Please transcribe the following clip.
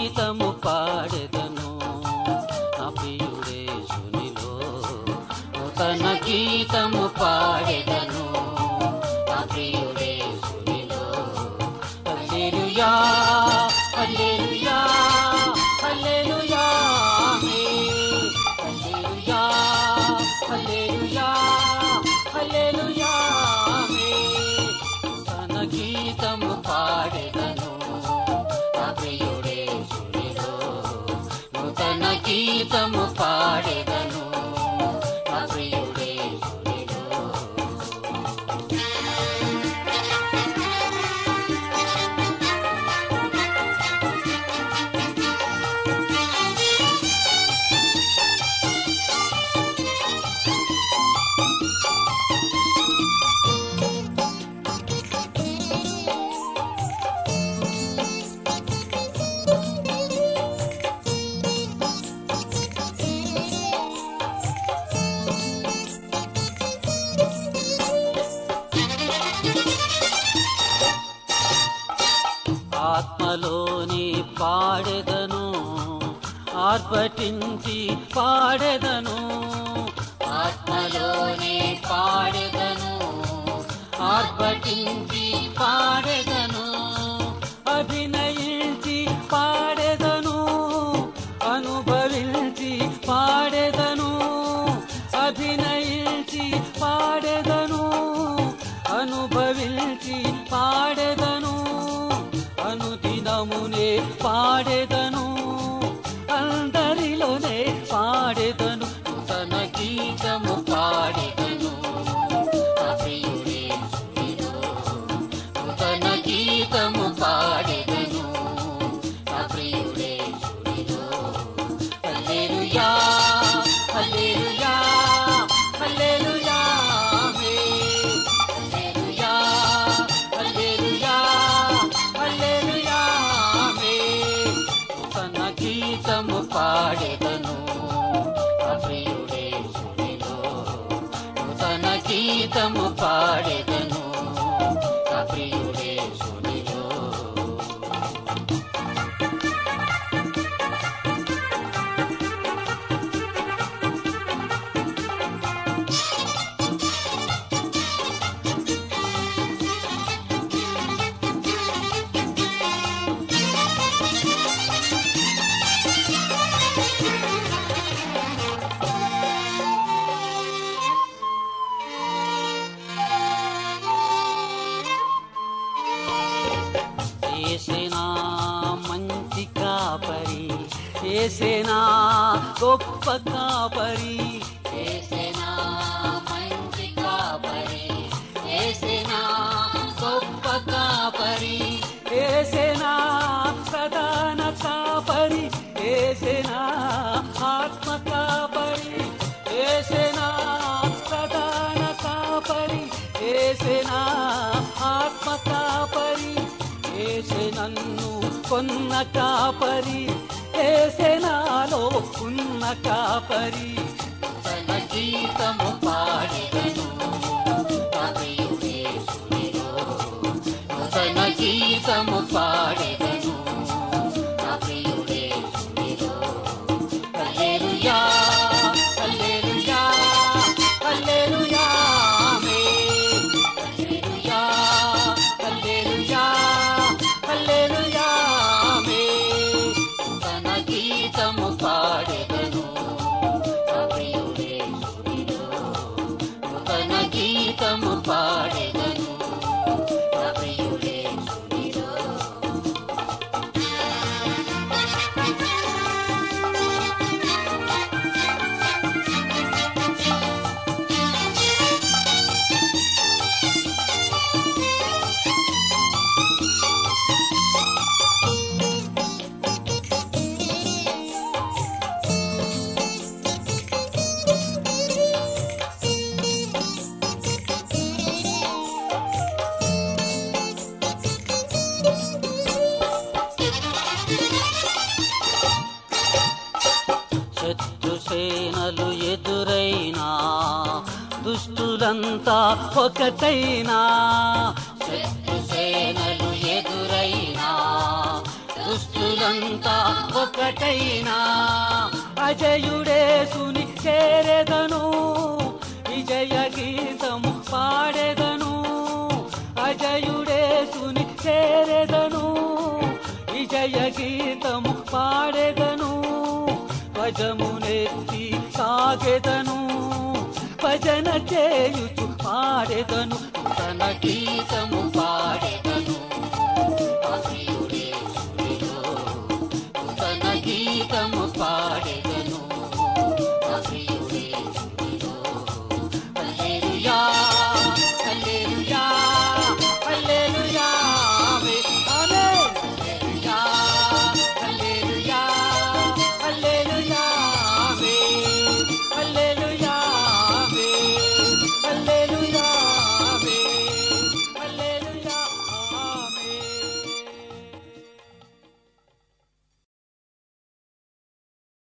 గీతము పాడెదను నా ప్రియుడే సునిలో నూతన గీతము పాడెదను నా ప్రియుడే సునిలో హల్లెలూయా హల్లెలూయా హల్లెలూయా ఆమేన్ హల్లెలూయా హల్లెలూయా హల్లెలూయా ఆమేన్ తన గీతము పాడెదను నా ప్రియుడే సునిలో నూతన గీతము పాడెదను నా ప్రియుడే సునిలో ఆత్మలోని పాడెదను ఆర్భటించి పాడెదను ఆత్మలోని పాడెదను ఆర్భటించి పాడెదను అభినయించి పాడెదను అనుభవించి పాడెదను అభినయించి పాడెదను అనుభవించి పాడెదను అనుదినమునే పాడెదను అందరిలోనే పాడెదను తన గీతము పాడెదను నా ప్రియుడే సునిలో తన గీతము పాడెదను నా ప్రియుడే సునిలో హల్లెలూయా హల్లెలూయా హల్లెలూయా ఆమేన్ హల్లెలూయా హల్లెలూయా హల్లెలూయా ఆమేన్ తన గీతము పాడెదను నా ప్రియుడే సునిలో తన గీతము పాడెదను నా ప్రియుడే సునిలో ఏసేనా మంచి కాపరి ఏసేనా గొప్ప కాపరి ఏసేనా మంచి కాపరి ఏసేనా గొప్ప కాపరి ఏసేనా ప్రధాన కాపరి ఏసేనా ఆత్మ కాపరి ఏసేనా ప్రధాన కాపరి ఏసేనా ఆత్మ కాపరి ఏసే నన్ను కొన్న కాపరి ఏసే నాలో ఉన్న కాపరి తన గీతము పాడెదను నా ప్రియుడే సునిలో తన గీతము పాడెదను నా ప్రియుడే సునిలో హల్లెలూయా హల్లెలూయా హల్లెలూయా ఆమేన్ హల్లెలూయా హల్లెలూయా హల్లెలూయా ఆమేన్ తన గీతము పాడెదను నా ప్రియుడే సునిలో తన గీతము పాడెదను నా ప్రియుడే సునిలో శత్రు సేనలు ఎదురైనా దుష్టులంతా ఒకటైనా శత్రు సేనలు ఎదురైనా దుష్టులంతా అంతా ఒకటైనా అజయుడేసుని చేరెదను విజయ గీతము పాడెదను అజయుడేసుని చేరెదను విజయ గీతము పాడెదను భజమునెత్తి సాగెదను భజన చేయుచు పాడెదను తన గీతము పాడెదను ఆ ప్రియుడేసునిలో తన గీతము